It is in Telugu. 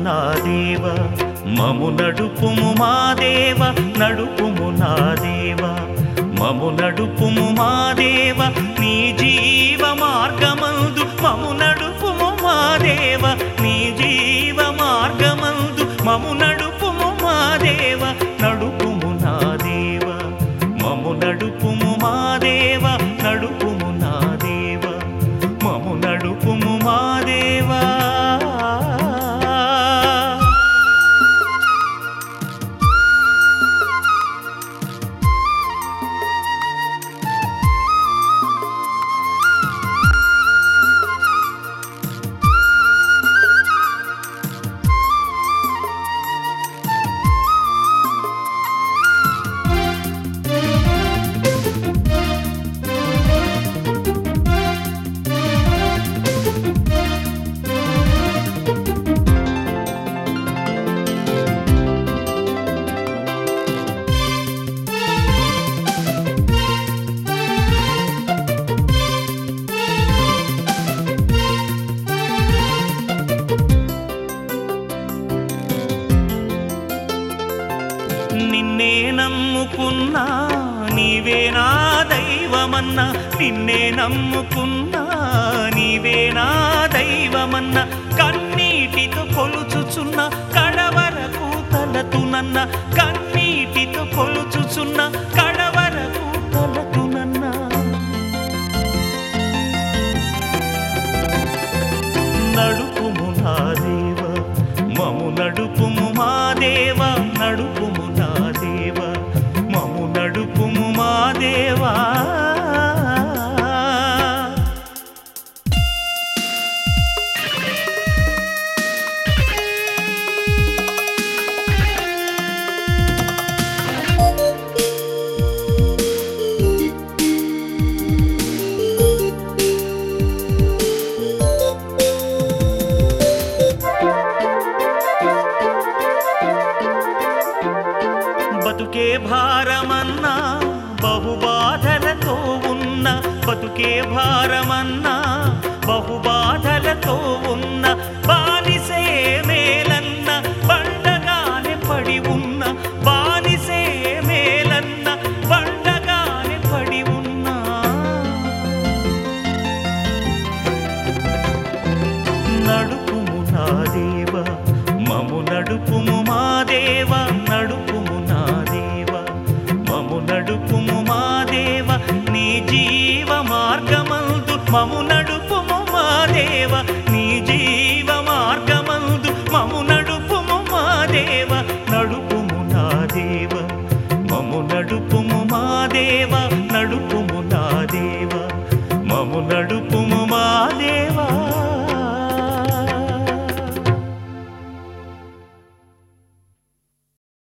నా దేవ మము నడుపుము మా దేవ నడుపుము నా దేవ మము నడుపుము మా దేవ నీ జీవ మార్గమందు మము నడుపుము మా దేవ నీ జీవ మార్గమందు మము నడుపుము మా దేవ నడుపుము నా దేవ మము నడుపుము మా దేవ నడుపుము నా దేవ మము నడుపుము మా దేవా నిన్నే నమ్ముకున్నా నీవే నా దైవమన్నా నిన్నే నమ్ముకున్నా నీవే నా దైవమన్నా కన్నీటితో కొలుచుచున్న కడవరకు తలతునన్న కన్నీటితో కొలుచుచున్న కడవరకు తలతునన్నా నడుపుము నా దేవ మము నడుపుము మా దేవ నడుపుము నా దేవ మము నడుపుము మా దేవా బతుకే భారమన్నా బహుబాధలతో ఉన్న బతుకే భారమన్నా బహుబాధలతో ఉన్న బానిసే మేలన్న బండగానే పడి ఉన్న బానిసే మేలన్న బండగానే పడి ఉన్నా నడుపుము నా దేవ మము నడుపుము మా దేవ నడుపుము నా దేవ మము నడుపుము మా దేవ నీ జీవ మార్గమందు మము నడుపుము మా దేవ నీ జీవ మార్గమందు మము నడుపుము మా దేవ నడుపుము నా దేవ మము నడుపుము మా దేవ నడుపుము నా దేవ మము నడుపు